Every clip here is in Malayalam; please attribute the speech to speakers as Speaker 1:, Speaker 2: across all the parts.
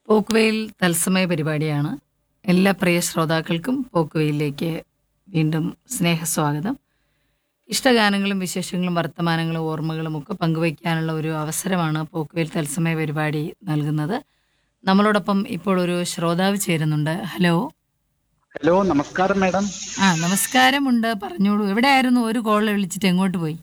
Speaker 1: പോക്കുവെയിൽ തത്സമയ പരിപാടിയാണ് എല്ലാ പ്രിയ ശ്രോതാക്കൾക്കും പോക്കുവെയിലേക്ക് വീണ്ടും സ്നേഹസ്വാഗതം ഇഷ്ടഗാനങ്ങളും വിശേഷങ്ങളും വർത്തമാനങ്ങളും ഓർമ്മകളും ഒക്കെ പങ്കുവയ്ക്കാനുള്ള ഒരു അവസരമാണ് പോക്കുവെയിൽ തത്സമയ പരിപാടി നൽകുന്നത് നമ്മളോടൊപ്പം ഇപ്പോൾ ഒരു ശ്രോതാവ് ചേരുന്നുണ്ട് ഹലോ
Speaker 2: ഹലോ നമസ്കാരം മാഡം
Speaker 1: ആ നമസ്കാരമുണ്ട് പറഞ്ഞോളൂ എവിടെയായിരുന്നു ഒരു കോൾ വിളിച്ചിട്ട് എങ്ങോട്ട് പോയി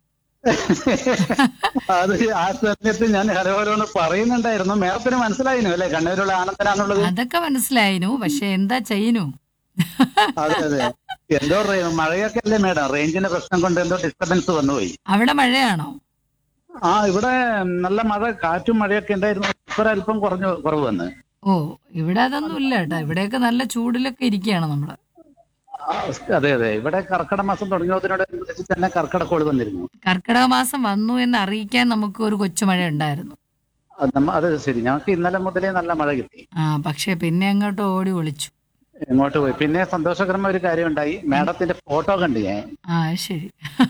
Speaker 2: അത് ആ സമയത്ത് ഞാൻ ഹലോ ഹലോ എന്ന് പറയുന്നുണ്ടായിരുന്നു മേഡത്തിന് മനസ്സിലായിരുന്നു അല്ലെ കണ്ണൂരുള്ള ആനന്ദനാന്നുള്ളത്
Speaker 1: അതൊക്കെ മനസ്സിലായിനു പക്ഷെ എന്താ ചെയ്യുന്നു
Speaker 2: അതെ അതെ എന്തോ റേ- മഴയൊക്കെ അല്ലേ മേഡം റേഞ്ചിന്റെ പ്രശ്നം കൊണ്ട് എന്തോ ഡിസ്റ്റർബൻസ് വന്നുപോയി
Speaker 1: അവിടെ മഴയാണോ
Speaker 2: ആ ഇവിടെ നല്ല മഴ കാറ്റും മഴയൊക്കെ ഉണ്ടായിരുന്നു ഇപ്പൊ അല്പം കുറഞ്ഞു കുറവ് വന്ന്
Speaker 1: ഓ ഇവിടെ അതൊന്നും ഇല്ല കേട്ടോ ഇവിടെയൊക്കെ നല്ല ചൂടിലൊക്കെ ഇരിക്കുകയാണ് നമ്മള്
Speaker 2: ആ, അതെ അതെ ഇവിടെ കർക്കിടക മാസം തുടങ്ങിയതിനോടനുബന്ധിച്ച് തന്നെ കർക്കിടകോട് വന്നിരുന്നു
Speaker 1: കർക്കിടക മാസം വന്നു എന്ന് അറിയിക്കാൻ നമുക്ക് ഒരു കൊച്ചുമഴ ഉണ്ടായിരുന്നു
Speaker 2: അത് നമ്മ അത് ശരി ഞങ്ങൾക്ക് ഇന്നലെ മുതലേ നല്ല മഴ കിട്ടി
Speaker 1: ആ പക്ഷെ പിന്നെ അങ്ങോട്ട് ഓടി ഒളിച്ചു
Speaker 2: എങ്ങോട്ട് പോയി പിന്നെ സന്തോഷകരമായ ഒരു കാര്യം ഉണ്ടായി മാഡത്തിന്റെ ഫോട്ടോ കണ്ടു ഞാൻ
Speaker 1: ആ അത് ശരി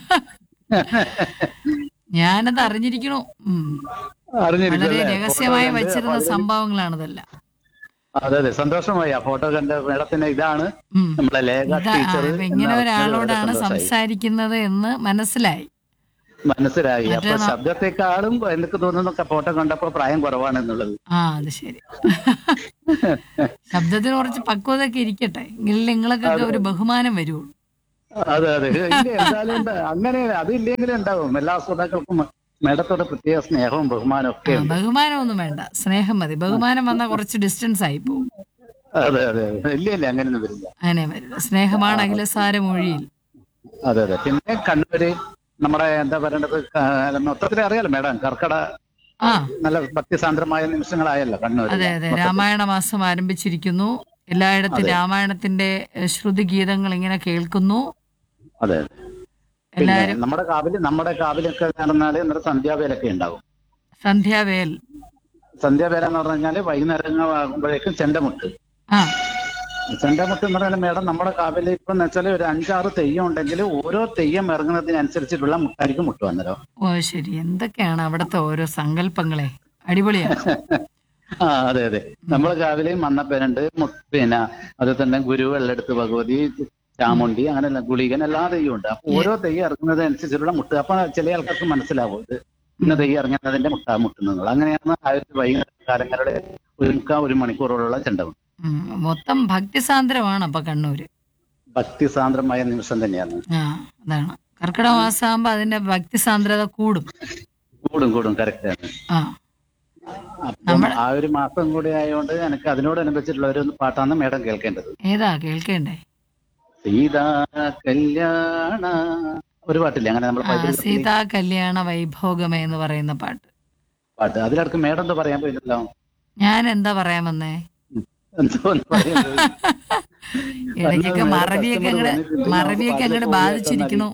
Speaker 1: ഞാനത് അറിഞ്ഞിരിക്കണു ഉം.
Speaker 2: അറിഞ്ഞിരിക്കും
Speaker 1: വളരെ
Speaker 2: അല്ലേ?
Speaker 1: രഹസ്യമായി
Speaker 2: ഫോട്ടോ കണ്ട്
Speaker 1: വച്ചിരുന്ന
Speaker 2: അപ്പൊ അതിന്
Speaker 1: സംഭവങ്ങളാണിതെല്ലാം
Speaker 2: അതെ അതെ സന്തോഷമായി ആ ഫോട്ടോ കണ്ട് മേഡത്തിന് ഇതാണ്
Speaker 1: ഉം.
Speaker 2: നമ്മളെ ലേഖ
Speaker 1: ഇതാ, ആ,
Speaker 2: ടീച്ചർ
Speaker 1: ഇപ്പൊ ഇങ്ങനെ ഒരാളോടാണ് സംസാരിക്കുന്നത് എന്ന് മനസ്സിലായി
Speaker 2: മനസ്സിലായി
Speaker 1: മറ്റേ
Speaker 2: അപ്പൊ
Speaker 1: ന-
Speaker 2: ശബ്ദത്തെക്കാളും എനിക്ക് തോന്നുന്നു ഫോട്ടോ കണ്ടപ്പോ പ്രായം കുറവാണ് എന്നുള്ളത്
Speaker 1: ആ അത് ശരി ശബ്ദത്തിന് കുറച്ച് പക്വതൊക്കെ ഇരിക്കട്ടെ എങ്കിൽ നിങ്ങളൊക്കെ ഒരു ബഹുമാനം വരുള്ളൂ
Speaker 2: അതെ അതെ ഇല്ല, എന്തായാലും ഉണ്ട്. അങ്ങനെ അത് ഇല്ലെങ്കിലും ഉണ്ടാവും എല്ലാ ശ്രോതാക്കൾക്കും മേഡത്തോട് പ്രത്യേക സ്നേഹവും ബഹുമാനവും ഒക്കെ
Speaker 1: ആ,
Speaker 2: ഉണ്ട്
Speaker 1: ബഹുമാനമൊന്നും വേണ്ട സ്നേഹം മതി ബഹുമാനം വന്നാൽ കുറച്ച് ഡിസ്റ്റൻസ് ആയി പോകും
Speaker 2: അതെ അതെ അതെ. ഇല്ല ഇല്ല അങ്ങനെയൊന്നും വരില്ല
Speaker 1: അങ്ങനെ വരില്ല സ്നേഹമാണ് അഖിലസാര മൊഴിയിൽ
Speaker 2: അതെ അതെ പിന്നെ കണ്ണൂര് നമ്മുടെ എന്താ പറയേണ്ടത് ക- മൊത്തത്തിൽ അറിയാലോ മേഡം കർക്കട
Speaker 1: ആ
Speaker 2: നല്ല ഭക്തിസാന്ദ്രമായ നിമിഷങ്ങളായല്ലോ കണ്ണൂർ
Speaker 1: അതെ അതെ രാമായണ മാസം ആരംഭിച്ചിരിക്കുന്നു എല്ലായിടത്തും രാമായണത്തിന്റെ ഏഹ്, ശ്രുതി ഗീതങ്ങൾ ഇങ്ങനെ കേൾക്കുന്നു
Speaker 2: അതെ പിന്നെ
Speaker 1: എല്ലാരും
Speaker 2: നമ്മുടെ കാവില് നമ്മുടെ കാവിലൊക്കെ നടന്നാല് നമ്മുടെ സന്ധ്യാവേലൊക്കെ ഉണ്ടാവും
Speaker 1: സന്ധ്യാവേൽ
Speaker 2: സന്ധ്യാവേല എന്ന് പറഞ്ഞു കഴിഞ്ഞാല് വൈകുന്നേരം ആകുമ്പോഴേക്കും ചെണ്ടമുട്ട്
Speaker 1: ആ
Speaker 2: ചെണ്ടമുട്ട് എന്ന് പറഞ്ഞാൽ മേഡം നമ്മുടെ കാവില് ഇപ്പൊ എന്ന് വെച്ചാൽ ഒരു അഞ്ചാറ് തെയ്യം ഉണ്ടെങ്കിൽ ഓരോ തെയ്യം ഇറങ്ങുന്നതിനനുസരിച്ചിട്ടുള്ള മുട്ടായിരിക്കും മുട്ട് വന്നേരം
Speaker 1: ഓ ശരി എന്തൊക്കെയാണ് അവിടുത്തെ ഓരോ സങ്കല്പങ്ങളെ അടിപൊളിയാണ്
Speaker 2: ആ അതെ അതെ നമ്മുടെ കാവില് മന്നപ്പനുണ്ട് മു- പിന്നെ അത് തന്നെ ഗുരു വെള്ളെടുത്ത് ഭഗവതി ചാമുണ്ടി അങ്ങനെ ഗുളികൻ എല്ലാ തെയ്യവും ഉണ്ട് അപ്പൊ ഓരോ തെയ്യം ഇറങ്ങുന്നതനുസരിച്ചുള്ള മുട്ട് അപ്പൊ ചില ആൾക്കാർക്ക് മനസ്സിലാവും ഇത് ഇന്ന തെയ്യം ഇറങ്ങുന്നതിന്റെ മുട്ടാ മുട്ടുന്നത് അങ്ങനെയാണ് ആയിരത്തി വൈകുന്നേര കാലങ്ങളുടെ ഒരു മുക്കാൽ ഒരു മണിക്കൂറോളം ചെണ്ടമുണ്ട്
Speaker 1: ഉം, മൊത്തം ഭക്തിസാന്ദ്രമാണ് അപ്പൊ കണ്ണൂര്
Speaker 2: ഭക്തിസാന്ദ്രമായ നിമിഷം തന്നെയാണ്
Speaker 1: ആ അതാണ് കർക്കിടക മാസമാകുമ്പോ അതിന്റെ ഭക്തിസാന്ദ്രത കൂടും
Speaker 2: കൂടും കൂടും കറക്റ്റ് ആണ്
Speaker 1: ആ
Speaker 2: അപ്പം ആ ഒരു മാസം കൂടി ആയതുകൊണ്ട് എനിക്ക് അതിനോടനുബന്ധിച്ചിട്ടുള്ള ഒരു പാട്ടാണ് മേഡം കേൾക്കേണ്ടത്
Speaker 1: ഏതാ കേൾക്കേണ്ടേ
Speaker 2: സീതാ കല്യാണ ഒരു പാട്ടില്ലേ അങ്ങനെ നമ്മൾ
Speaker 1: ആ സീതാ കല്യാണ വൈഭോഗമേ എന്ന് പറയുന്ന പാട്ട്
Speaker 2: പാട്ട് അതിലടക്ക് മേഡം എന്താ പറയാൻ പറ്റില്ലല്ലോ
Speaker 1: ഞാൻ എന്താ പറയാൻ വന്നേ
Speaker 2: എന്തോ ഒന്ന് പറയാൻ പോയി.
Speaker 1: ഇടയ്ക്കൊക്കെ
Speaker 2: അന്ന്
Speaker 1: മറവിയൊക്കെ
Speaker 2: customer
Speaker 1: അങ്ങോട്ട്
Speaker 2: വന്നിട്ടുണ്ട്.
Speaker 1: മറവിയൊക്കെ
Speaker 2: പാട്ടിൽ
Speaker 1: അങ്ങോട്ട്
Speaker 2: പോയി
Speaker 1: ബാധിച്ചിരിക്കണു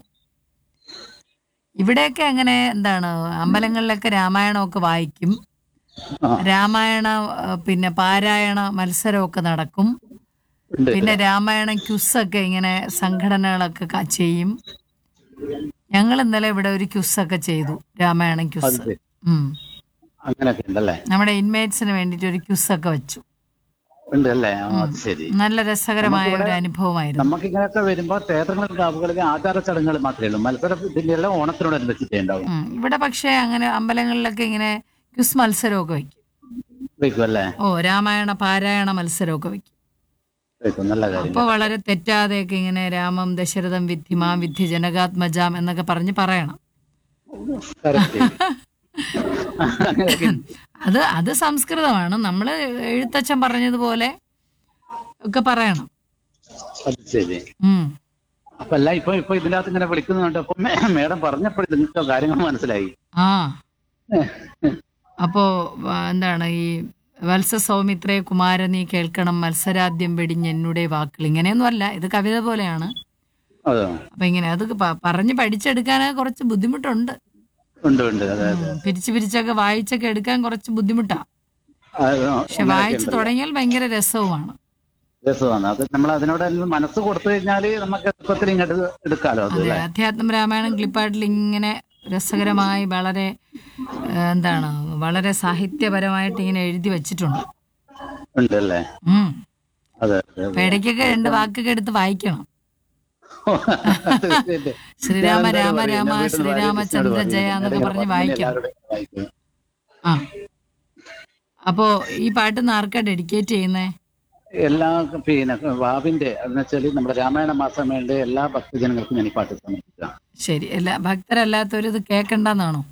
Speaker 1: ഇവിടെയൊക്കെ അങ്ങനെ എന്താണ് അമ്പലങ്ങളിലൊക്കെ രാമായണമൊക്കെ വായിക്കും
Speaker 2: ആ,
Speaker 1: രാമായണ ആ, പിന്നെ പാരായണ മത്സരമൊക്കെ നടക്കും
Speaker 2: ഉണ്ട്.
Speaker 1: പിന്നെ രാമായണം ക്യുസൊക്കെ ഇങ്ങനെ സംഘടനകളൊക്കെ ക- ചെയ്യും ഞങ്ങൾ ഇന്നലെ ഇവിടെ ഒരു ക്യുസൊക്കെ ചെയ്തു രാമായണം
Speaker 2: അത്
Speaker 1: ക്യുസ്
Speaker 2: ശരി.
Speaker 1: ഉം
Speaker 2: അങ്ങനെയൊക്കെ ഉണ്ടല്ലേ
Speaker 1: നമ്മുടെ ഇൻമേറ്റ്സിന് വേണ്ടിയിട്ട് ഒരു ക്യുസൊക്കെ വെച്ചു
Speaker 2: ഉണ്ട് അല്ലേ ആ, അത് ശരി
Speaker 1: നല്ല രസകരമായ ഒരു അനുഭവമായിരുന്നു
Speaker 2: നമുക്ക് ഇങ്ങനെയൊക്കെ വരുമ്പോ ക്ഷേത്രങ്ങളിൽ കാവുകളിൽ ആചാര ചടങ്ങുകൾ മാത്രമേ ഉള്ളൂ മത്സരം ഇതിന്റെ എല്ലാം ഓണത്തിനോടനുബന്ധിച്ചിട്ടേ ഉണ്ടാവും
Speaker 1: ഉം. ഇവിടെ പക്ഷേ അങ്ങനെ അമ്പലങ്ങളിലൊക്കെ ഇങ്ങനെ ക്യുസ് മത്സരമൊക്കെ വെക്കും
Speaker 2: വെക്കും അല്ലേ
Speaker 1: ഓ രാമായണ പാരായണ മത്സരമൊക്കെ വെക്കും
Speaker 2: വെക്കും നല്ല കാര്യം
Speaker 1: അപ്പൊ വളരെ തെറ്റാതെയൊക്കെ ഇങ്ങനെ രാമം ദശരഥം വിദ്ധി മാം വിദ്ധി ജനകാത്മജാം എന്നൊക്കെ പറഞ്ഞ് പറയണം
Speaker 2: Correct. അങ്ങനെയൊക്കെ
Speaker 1: അത് അത് സംസ്കൃതമാണ് നമ്മൾ എഴുത്തച്ഛൻ പറഞ്ഞതുപോലെ ഒക്കെ പറയണം
Speaker 2: അത് ശരി
Speaker 1: ഉം.
Speaker 2: അപ്പൊ അല്ല ഇപ്പൊ ഇപ്പൊ ഇതിനകത്ത് ഇങ്ങനെ വിളിക്കുന്നുണ്ട് അപ്പൊ മേഡം പറഞ്ഞപ്പോൾ നിങ്ങൾക്ക് കാര്യങ്ങൾ മനസ്സിലായി
Speaker 1: ആ അപ്പോ ആ, എന്താണ് ഈ വത്സ സൗമിത്രേ കുമാരനീ കേൾക്കണം മത്സരാദ്യം വെടിഞ്ഞ് എന്നുടെ വാക്കുകൾ ഇങ്ങനെയൊന്നും അല്ല ഇത് കവിത പോലെയാണ്
Speaker 2: അതെ
Speaker 1: അപ്പൊ ഇങ്ങനെ അത് പ- പറഞ്ഞ് പഠിച്ചെടുക്കാൻ കുറച്ച് ബുദ്ധിമുട്ടുണ്ട്
Speaker 2: ഉണ്ട് ഉണ്ട് അതെ അതെ
Speaker 1: ഉം. പിരിച്ച് പിരിച്ചൊക്കെ വായിച്ചൊക്കെ എടുക്കാൻ കുറച്ച് ബുദ്ധിമുട്ടാ
Speaker 2: അത്
Speaker 1: പക്ഷെ വായിച്ചു തുടങ്ങിയാൽ ഭയങ്കര രസവുമാണ്
Speaker 2: രസമാണ് അത് നമ്മൾ അതിനോട് മനസ്സ് കൊടുത്തു കഴിഞ്ഞാല് നമുക്ക് എളുപ്പത്തിൽ ഇങ്ങോട്ട് എടുക്കാലോ അത്
Speaker 1: അതെ അധ്യാത്മ രാമായണം ക്ലിപ്പാട്ടിൽ ഇങ്ങനെ രസകരമായി വളരെ ഏഹ്, എന്താണ് വളരെ സാഹിത്യപരമായിട്ട് ഇങ്ങനെ എഴുതി വച്ചിട്ടുണ്ട്
Speaker 2: ഉണ്ടല്ലേ
Speaker 1: ഉം
Speaker 2: അതെ അതെ
Speaker 1: അപ്പൊ ഇടയ്ക്കൊക്കെ രണ്ട് വാക്കൊക്കെ എടുത്ത് വായിക്കണം
Speaker 2: തീർച്ചയായിട്ടും.
Speaker 1: ശ്രീരാമ
Speaker 2: ഞാൻ
Speaker 1: രാമ
Speaker 2: എന്തായാലും
Speaker 1: രാമ
Speaker 2: പറയും, എന്നെ വീട്ടിൽ നിന്ന്
Speaker 1: ശ്രീരാമചന്ദ്ര
Speaker 2: വായിപ്പിച്ചിട്ട്
Speaker 1: ജയ എന്നൊക്കെ
Speaker 2: പറയും.
Speaker 1: പറഞ്ഞ്
Speaker 2: ഇടയ്ക്ക്
Speaker 1: വായിക്കണം
Speaker 2: എല്ലാവരുടെയും വായിക്കും.
Speaker 1: ആ അപ്പോ ഈ പാട്ട് ഇന്ന് ആർക്കാ ഡെഡിക്കേറ്റ് ചെയ്യുന്നേ
Speaker 2: എല്ലാ പിന്നെ വാവിന്റെ എന്ന് വെച്ചാൽ നമ്മുടെ രാമായണ മാസമേളുടെ എല്ലാ ഭക്തജനങ്ങൾക്കും ഞാൻ ഈ പാട്ട് സമർപ്പിക്കാം
Speaker 1: ശരി അല്ല ഭക്തരല്ലാത്തവര് ഇത് കേക്കണ്ടെന്നാണോ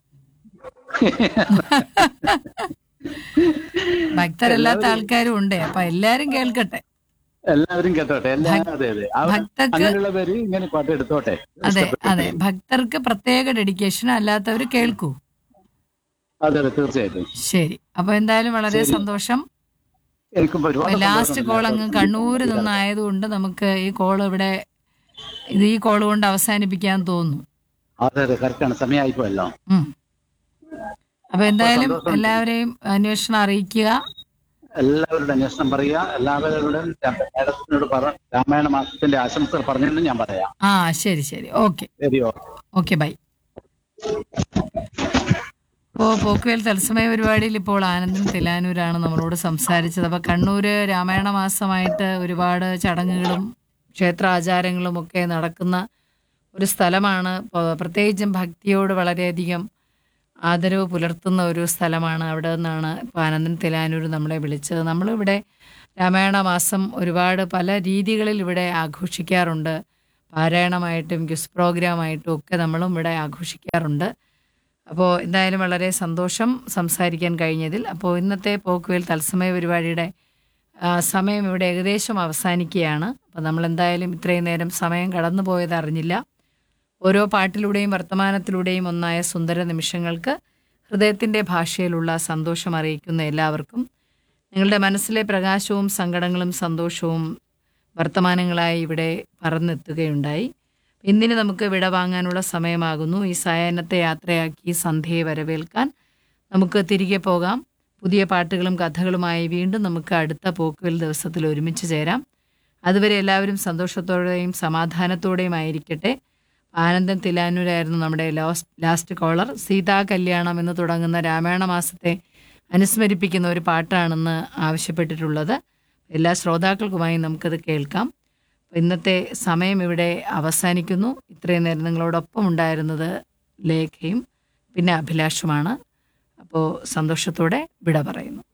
Speaker 1: ഭക്തരല്ലാത്ത ആൾക്കാരും ഉണ്ട് അപ്പൊ എല്ലാരും കേൾക്കട്ടെ
Speaker 2: എല്ലാവരും കേട്ടോട്ടെ എല്ലാവരും അതെ അതെ ആ-
Speaker 1: ഭക്തർക്ക്
Speaker 2: അങ്ങനെയുള്ളവര് ഇങ്ങനെ പാട്ട് എടുത്തോട്ടെ
Speaker 1: അതെ അതെ ഭക്തർക്ക് പ്രത്യേക ഡെഡിക്കേഷൻ അല്ലാത്തവര് കേൾക്കൂ
Speaker 2: അതെ അതെ തീർച്ചയായിട്ടും
Speaker 1: ശരി അപ്പൊ എന്തായാലും വളരെ സന്തോഷം
Speaker 2: എനിക്കും ഒരുപാട്
Speaker 1: ലാസ്റ്റ് കോൾ അങ്ങ് കണ്ണൂര് നിന്നായതുകൊണ്ട് നമുക്ക് ഈ കോൾ ഇവിടെ ഇത് ഈ കോൾ കൊണ്ട് അവസാനിപ്പിക്കാൻ തോന്നുന്നു
Speaker 2: അതെ അതെ കറക്റ്റാണ് സമയമായിപ്പോയല്ലോ
Speaker 1: ഉം. അപ്പൊ എന്തായാലും എല്ലാവരെയും അന്വേഷണം അറിയിക്കുക
Speaker 2: എല്ലാവരുടെ അന്വേഷണം പറയുക എല്ലാവരോടും മേഡത്തിനോട് പറ രാമായണ മാസത്തിന്റെ ആശംസകൾ പറഞ്ഞെന്നും ഞാൻ പറയാം
Speaker 1: ആ ശരി ശരി ഓക്കെ
Speaker 2: ശരിയോ
Speaker 1: ഓക്കെ ബൈ ഇപ്പോൾ പോക്കുവേൽ തത്സമയ പരിപാടിയിൽ ഇപ്പോൾ ആനന്ദൻ തിലാനൂരാണ് നമ്മളോട് സംസാരിച്ചത് അപ്പോൾ കണ്ണൂര് രാമായണ മാസമായിട്ട് ഒരുപാട് ചടങ്ങുകളും ക്ഷേത്രാചാരങ്ങളും ഒക്കെ നടക്കുന്ന ഒരു സ്ഥലമാണ് പ- പ്രത്യേകിച്ചും ഭക്തിയോട് വളരെയധികം ആദരവ് പുലർത്തുന്ന ഒരു സ്ഥലമാണ് അവിടെ നിന്നാണ് ഇപ്പോൾ ആനന്ദൻ തിലാനൂർ നമ്മളെ വിളിച്ചത് നമ്മളിവിടെ രാമായണ മാസം ഒരുപാട് പല രീതികളിൽ ഇവിടെ ആഘോഷിക്കാറുണ്ട് പാരായണമായിട്ടും ക്വിസ് പ്രോഗ്രാമായിട്ടും ഒക്കെ നമ്മളും ഇവിടെ ആഘോഷിക്കാറുണ്ട് അപ്പോൾ എന്തായാലും വളരെ സന്തോഷം സംസാരിക്കാൻ കഴിഞ്ഞതിൽ അപ്പോൾ ഇന്നത്തെ പോക്കുവേൽ തത്സമയ പരിപാടിയുടെ ആ, സമയം ഇവിടെ ഏകദേശം അവസാനിക്കുകയാണ് അപ്പോൾ നമ്മൾ എന്തായാലും ഇത്രയും നേരം സമയം കടന്നു പോയത് അറിഞ്ഞില്ല ഓരോ പാട്ടിലൂടെയും വർത്തമാനത്തിലൂടെയും ഒന്നായ സുന്ദര നിമിഷങ്ങൾക്ക് ഹൃദയത്തിൻ്റെ ഭാഷയിലുള്ള സന്തോഷം അറിയിക്കുന്ന എല്ലാവർക്കും നിങ്ങളുടെ മനസ്സിലെ പ്രകാശവും സങ്കടങ്ങളും സന്തോഷവും വർത്തമാനങ്ങളായി ഇവിടെ പറന്നെത്തുകയുണ്ടായി ഇന്നിന് നമുക്ക് വിട വാങ്ങാനുള്ള സമയമാകുന്നു ഈ സായാഹ്നത്തെ യാത്രയാക്കി സന്ധ്യയെ വരവേൽക്കാൻ നമുക്ക് തിരികെ പോകാം പുതിയ പാട്ടുകളും കഥകളുമായി വീണ്ടും നമുക്ക് അടുത്ത പോക്കുവൽ ദിവസത്തിൽ ഒരുമിച്ച് ചേരാം അതുവരെ എല്ലാവരും സന്തോഷത്തോടെയും സമാധാനത്തോടെയും ആയിരിക്കട്ടെ ആനന്ദൻ തിലാനൂരായിരുന്നു നമ്മുടെ ലാസ്റ്റ് ലാസ്റ്റ് കോളർ സീതാ കല്യാണം എന്ന് തുടങ്ങുന്ന രാമായണ മാസത്തെ അനുസ്മരിപ്പിക്കുന്ന ഒരു പാട്ടാണെന്ന് ആവശ്യപ്പെട്ടിട്ടുള്ളത് എല്ലാ ശ്രോതാക്കൾക്കുമായി നമുക്കത് കേൾക്കാം അപ്പോൾ ഇന്നത്തെ സമയം ഇവിടെ അവസാനിക്കുന്നു ഇത്രയും നേരം നിങ്ങളോടൊപ്പം ഉണ്ടായിരുന്നത് ലേഖയും പിന്നെ അഭിലാഷുമാണ് അപ്പോൾ സന്തോഷത്തോടെ വിട പറയുന്നു